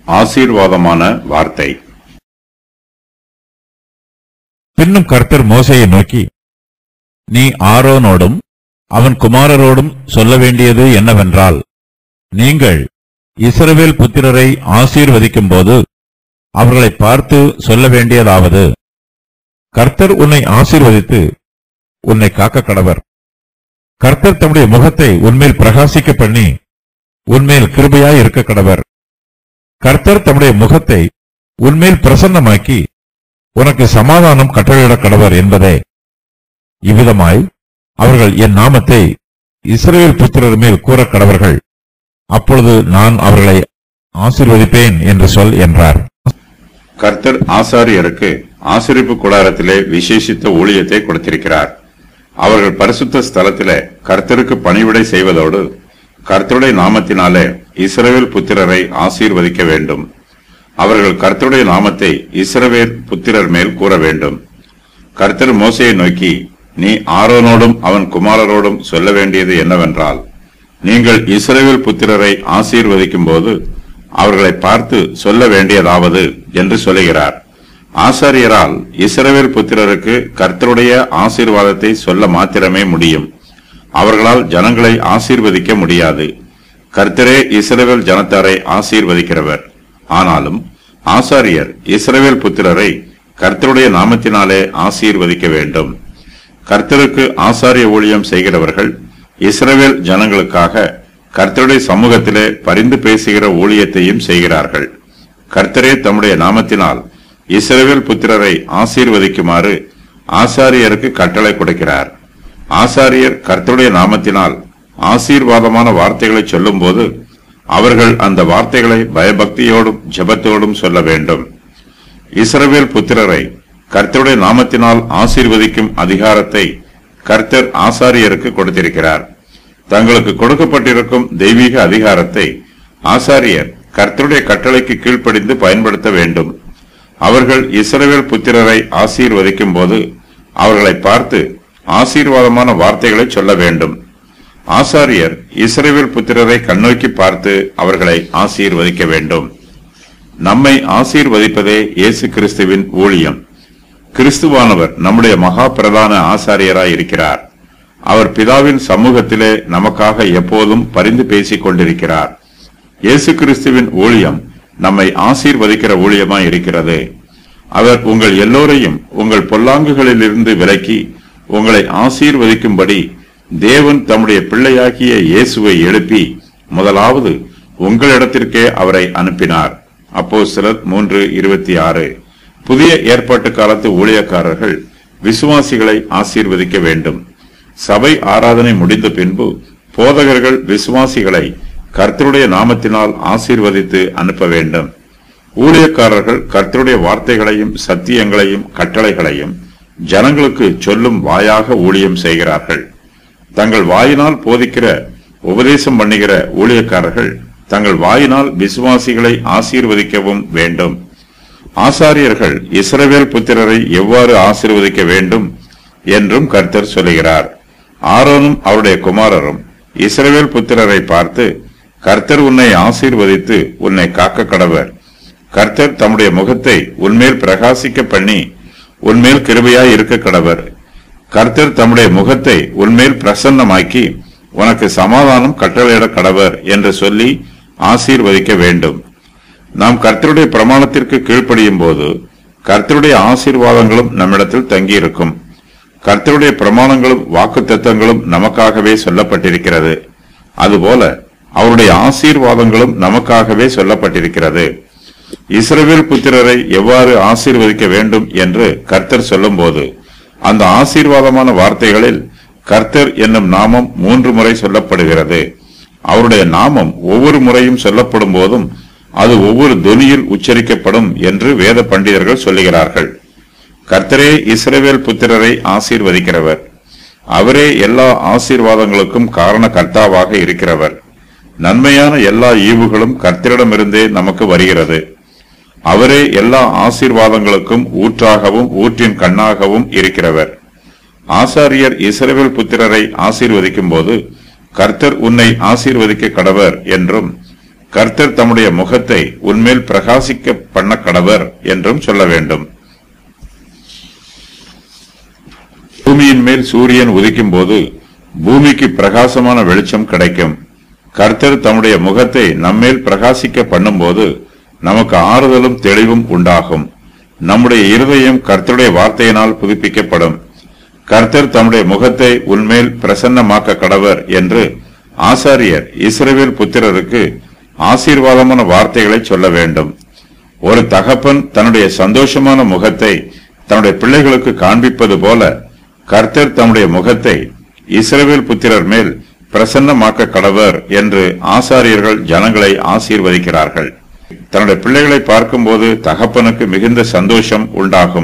ஆசீர்வாதமான வார்த்தை பின்னும் கர்த்தர் மோசையை நோக்கி நீ ஆரோனோடும் அவன் குமாரரோடும் சொல்ல வேண்டியது என்னவென்றால் நீங்கள் இஸ்ரவேல் புத்திரரை ஆசீர்வதிக்கும்போது அவர்களை பார்த்து சொல்ல வேண்டியதாவது கர்த்தர் உன்னை ஆசீர்வதித்து உன்னை காக்க கடவர் கர்த்தர் தம்முடைய முகத்தை உன்மேல் பிரகாசிக்க பண்ணி உன்மேல் கிருபையாய் இருக்க கடவர் கர்த்தர் தம்முடைய முகத்தை உன்மேல் பிரசன்னமாக்கி உனக்கு சமாதானம் கட்டளையிட கடவர் என்பதே இவ்விதமாய் அவர்கள் என் நாமத்தை இஸ்ரவேல் புத்திரர் மேல் கூற கடவர்கள் அப்பொழுது நான் அவர்களை ஆசீர்வதிப்பேன் என்று சொல் என்றார் கர்த்தர் ஆசாரியருக்கு ஆசிரிப்பு கூடாரத்திலே விசேஷித்த ஊழியத்தை கொடுத்திருக்கிறார் அவர்கள் பரிசுத்த ஸ்தலத்திலே கர்த்தருக்கு பணிவிடை செய்வதோடு கர்த்தருடைய நாமத்தினாலே இஸ்ரவேல் புத்திரரை ஆசீர்வதிக்க வேண்டும் அவர்கள் கர்த்தருடைய நாமத்தை இஸ்ரவேல் புத்திரர் மேல் கூற வேண்டும் கர்த்தர் மோசையை நோக்கி நீ ஆரோனோடும் அவன் குமாரரோடும் சொல்ல வேண்டியது என்னவென்றால் நீங்கள் இஸ்ரவேல் புத்திரரை ஆசீர்வதிக்கும் போது அவர்களை பார்த்து சொல்ல வேண்டியதாவது என்று சொல்லுகிறார் ஆசாரியரால் இஸ்ரவேல் புத்திரருக்கு கர்த்தருடைய ஆசீர்வாதத்தை சொல்ல மாத்திரமே முடியும் அவர்களால் ஜனங்களை ஆசீர்வதிக்க முடியாது கர்த்தரே இஸ்ரவேல் ஜனத்தாரை ஆசீர்வதிக்கிறவர் ஆனாலும் ஆசாரியர் இஸ்ரவேல் புத்திரரை கர்த்தருடைய நாமத்தினாலே ஆசீர்வதிக்க வேண்டும் கர்த்தருக்கு ஆசாரிய ஊழியம் செய்கிறவர்கள் இஸ்ரவேல் ஜனங்களுக்காக கர்த்தருடைய சமூகத்திலே பரிந்து பேசுகிற ஊழியத்தையும் செய்கிறார்கள் கர்த்தரே தம்முடைய நாமத்தினால் இஸ்ரவேல் புத்திரரை ஆசீர்வதிக்குமாறு ஆசாரியருக்கு கட்டளை கொடுக்கிறார் ஆசாரியர் கர்த்தருடைய நாமத்தினால் ஆசீர்வாதமான வார்த்தைகளை சொல்லும்போது அவர்கள் அந்த வார்த்தைகளை பயபக்தியோடும் ஜெபத்தோடும் சொல்ல வேண்டும் இஸ்ரவேல் புத்திரரை கர்த்தருடைய நாமத்தினால் ஆசீர்வதிக்கும் அதிகாரத்தை கர்த்தர் ஆசாரியருக்கு கொடுத்திருக்கிறார் தங்களுக்கு கொடுக்கப்பட்டிருக்கும் தெய்வீக அதிகாரத்தை ஆசாரியர் கர்த்தருடைய கட்டளைக்கு கீழ்ப்படிந்து பயன்படுத்த வேண்டும் அவர்கள் இஸ்ரவேல் புத்திரரை ஆசீர்வதிக்கும் போது அவர்களை பார்த்து ஆசீர்வாதமான வார்த்தைகளை சொல்ல வேண்டும் ஆசாரியர் இஸ்ரவேல் புத்திரரை கண்ணோக்கி பார்த்து அவர்களை ஆசீர்வதிக்க வேண்டும் நம்மை ஆசீர்வதிப்பதே இயேசு கிறிஸ்துவின் ஊழியம் கிறிஸ்துவானவர் நம்முடைய மகா பிரதான ஆசாரியராய் இருக்கிறார் அவர் பிதாவின் சமூகத்திலே நமக்காக எப்போதும் பரிந்து பேசிக் கொண்டிருக்கிறார் இயேசு கிறிஸ்துவின் ஊழியம் நம்மை ஆசீர்வதிக்கிற ஊழியமாய் இருக்கிறது அவர் உங்கள் எல்லோரையும் உங்கள் பொல்லாங்குகளிலிருந்து விலக்கி உங்களை ஆசீர்வதிக்கும்படி தேவன் தம்முடைய பிள்ளையாகிய இயேசுவை எழுப்பி முதலாவது உங்களிடத்திற்கே அவரை அனுப்பினார் அப்போ சிலர் மூன்று இருபத்தி ஆறு புதிய ஏற்பாட்டு காலத்து ஊழியக்காரர்கள் விசுவாசிகளை ஆசீர்வதிக்க வேண்டும் சபை ஆராதனை முடிந்த பின்பு போதகர்கள் விசுவாசிகளை கர்த்தருடைய நாமத்தினால் ஆசீர்வதித்து அனுப்ப வேண்டும் ஊழியக்காரர்கள் கர்த்தருடைய வார்த்தைகளையும் சத்தியங்களையும் கட்டளைகளையும் ஜனங்களுக்கு சொல்லும் வாயாக ஊழியம் செய்கிறார்கள் தங்கள் வாயினால் போதிக்கிற உபதேசம் பண்ணுகிற ஊழியக்காரர்கள் தங்கள் வாயினால் விசுவாசிகளை ஆசீர்வதிக்கவும் வேண்டும் ஆசாரியர்கள் இஸ்ரவேல் புத்திரரை எவ்வாறு ஆசீர்வதிக்க வேண்டும் என்றும் கர்த்தர் சொல்லுகிறார் ஆரோனும் அவருடைய குமாரரும் இஸ்ரவேல் புத்திரரை பார்த்து கர்த்தர் உன்னை ஆசீர்வதித்து உன்னை காக்க கடவர் கர்த்தர் தம்முடைய முகத்தை உன்மேல் பிரகாசிக்க பண்ணி உன்மேல் கிருபையாய் இருக்க கடவர் கர்த்தர் தம்முடைய முகத்தை உன்மேல் பிரசன்னமாக்கி உனக்கு சமாதானம் கட்டளையிட கடவர் என்று சொல்லி ஆசீர்வதிக்க வேண்டும் நாம் கர்த்தருடைய பிரமாணத்திற்கு கீழ்ப்படியும் போது கர்த்தருடைய ஆசீர்வாதங்களும் நம்மிடத்தில் தங்கியிருக்கும் கர்த்தருடைய பிரமாணங்களும் வாக்குத்தத்தங்களும் நமக்காகவே சொல்லப்பட்டிருக்கிறது அதுபோல அவருடைய ஆசீர்வாதங்களும் நமக்காகவே சொல்லப்பட்டிருக்கிறது இஸ்ரவேல் புத்திரரை எவ்வாறு ஆசீர்வதிக்க வேண்டும் என்று கர்த்தர் சொல்லும்போது அந்த ஆசீர்வாதமான வார்த்தைகளில் கர்த்தர் என்னும் நாமம் மூன்று முறை சொல்லப்படுகிறது அவருடைய நாமம் ஒவ்வொரு முறையும் சொல்லப்படும் போதும் அது ஒவ்வொரு தொனியில் உச்சரிக்கப்படும் என்று வேத பண்டிதர்கள் சொல்லுகிறார்கள் கர்த்தரே இஸ்ரவேல் புத்திரரை ஆசீர்வதிக்கிறவர் அவரே எல்லா ஆசீர்வாதங்களுக்கும் காரண கர்த்தாவாக இருக்கிறவர் நன்மையான எல்லா ஈவுகளும் கர்த்தரிடமிருந்தே நமக்கு வருகிறது அவரே எல்லா ஆசீர்வாதங்களுக்கும் ஊற்றாகவும் ஊற்றின் கண்ணாகவும் இருக்கிறவர் ஆசாரியர் இஸ்ரவேல் புத்திரரை ஆசீர்வதிக்கும் போது கர்த்தர் உன்னை ஆசீர்வதிக்க கடவர் என்றும் கர்த்தர் தம்முடைய முகத்தை உன்மேல் பிரகாசிக்க பண்ண கடவர் என்றும் சொல்ல வேண்டும் பூமியின் மேல் சூரியன் உதிக்கும் போது பூமிக்கு பிரகாசமான வெளிச்சம் கிடைக்கும் கர்த்தர் தம்முடைய முகத்தை நம்மேல் பிரகாசிக்க பண்ணும்போது நமக்கு ஆறுதலும் தெளிவும் உண்டாகும் நம்முடைய இருதயம் கர்த்தருடைய வார்த்தையினால் புதுப்பிக்கப்படும் கர்த்தர் தம்முடைய முகத்தை உன்மேல் பிரசன்னமாக்க கடவர் என்று ஆசாரியர் இஸ்ரவேல் புத்திரருக்கு ஆசீர்வாதமான வார்த்தைகளை சொல்ல வேண்டும் ஒரு தகப்பன் தன்னுடைய சந்தோஷமான முகத்தை தன்னுடைய பிள்ளைகளுக்கு காண்பிப்பது போல கர்த்தர் தம்முடைய முகத்தை இஸ்ரவேல் புத்திரர் மேல் பிரசன்னமாக்க கடவர் என்று ஆசாரியர்கள் ஜனங்களை ஆசீர்வதிக்கிறார்கள் தன்னுடைய பிள்ளைகளை பார்க்கும்போது தகப்பனுக்கு மிகுந்த சந்தோஷம் உண்டாகும்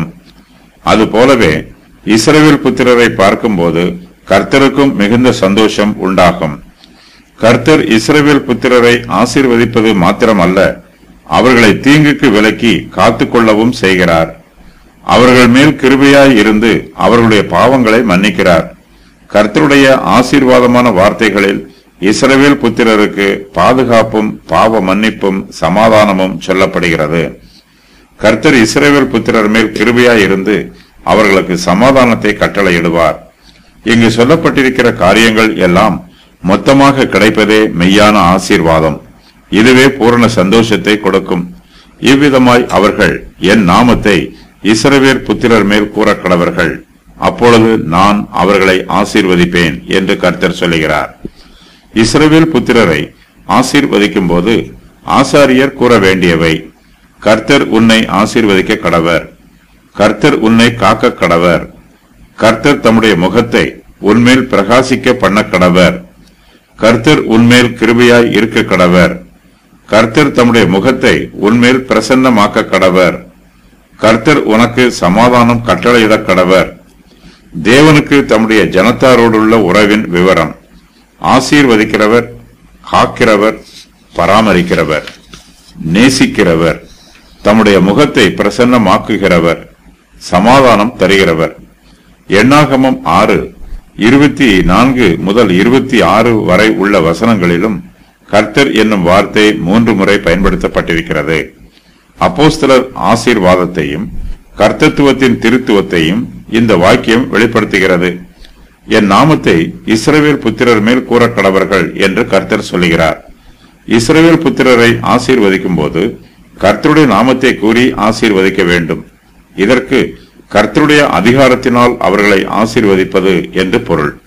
அதுபோலவே இஸ்ரவேல் புத்திரரை பார்க்கும்போது கர்த்தருக்கும் மிகுந்த சந்தோஷம் உண்டாகும் கர்த்தர் இஸ்ரவேல் புத்திரரை ஆசீர்வதிப்பது மாத்திரமல்ல அவர்களை தீங்குக்கு விலக்கி காத்துக்கொள்ளவும் செய்கிறார் அவர்கள் மேல் கிருபையாய் இருந்து அவர்களுடைய பாவங்களை மன்னிக்கிறார் கர்த்தருடைய ஆசீர்வாதமான வார்த்தைகளில் இஸ்ரவேல் புத்திரருக்கு பாதுகாப்பும் பாவ மன்னிப்பும் சமாதானமும் சொல்லப்படுகிறது கர்த்தர் இஸ்ரவேல் புத்திரர் மேல் கிருபையாய் இருந்து அவர்களுக்கு சமாதானத்தை கட்டளையிடுவார் இங்கு சொல்லப்பட்டிருக்கிற காரியங்கள் எல்லாம் மொத்தமாக கிடைப்பதே மெய்யான ஆசீர்வாதம் இதுவே பூரண சந்தோஷத்தை கொடுக்கும் இவ்விதமாய் அவர்கள் என் நாமத்தை இஸ்ரவேல் புத்திரர் மேல் கூறக் கடவர்கள் அப்பொழுது நான் அவர்களை ஆசீர்வதிப்பேன் என்று கர்த்தர் சொல்லுகிறார் இஸ்ரவேல் புத்திரரை ஆசீர்வதிக்கும் போது ஆசாரியர் கூற வேண்டியவை கர்த்தர் உன்னை ஆசீர்வதிக்க கடவர் கர்த்தர் உன்னை காக்க கடவர் கர்த்தர் தம்முடைய முகத்தை உன்மேல் பிரகாசிக்க பண்ண கடவர் கர்த்தர் உன்மேல் கிருபையாய் இருக்க கடவர் கர்த்தர் தம்முடைய முகத்தை உன்மேல் பிரசன்னமாக்க கடவர் கர்த்தர் உனக்கு சமாதானம் கட்டளையிட கடவர் தேவனுக்கு தம்முடைய ஜனத்தாரோடுள்ள உறவின் விவரம் ஆசீர்வதிக்கிறவர் காக்கிறவர் பராமரிக்கிறவர் நேசிக்கிறவர் தம்முடைய முகத்தை பிரசன்னமாக்குகிறவர் சமாதானம் தருகிறவர் எண்ணாகமம் ஆறு இருபத்தி நான்கு முதல் இருபத்தி ஆறு வரை உள்ள வசனங்களிலும் கர்த்தர் என்னும் வார்த்தை மூன்று முறை பயன்படுத்தப்பட்டிருக்கிறது அப்போஸ்தலர் ஆசீர்வாதத்தையும் கர்த்தத்துவத்தின் திருத்துவத்தையும் இந்த வாக்கியம் வெளிப்படுத்துகிறது என் நாமத்தை இஸ்ரவேல் புத்திரர் மேல் கூற கடவர்கள் என்று கர்த்தர் சொல்லுகிறார் இஸ்ரவேல் புத்திரரை ஆசீர்வதிக்கும் போது கர்த்தருடைய நாமத்தை கூறி ஆசீர்வதிக்க வேண்டும் இதற்கு கர்த்தருடைய அதிகாரத்தினால் அவர்களை ஆசீர்வதிப்பது என்று பொருள்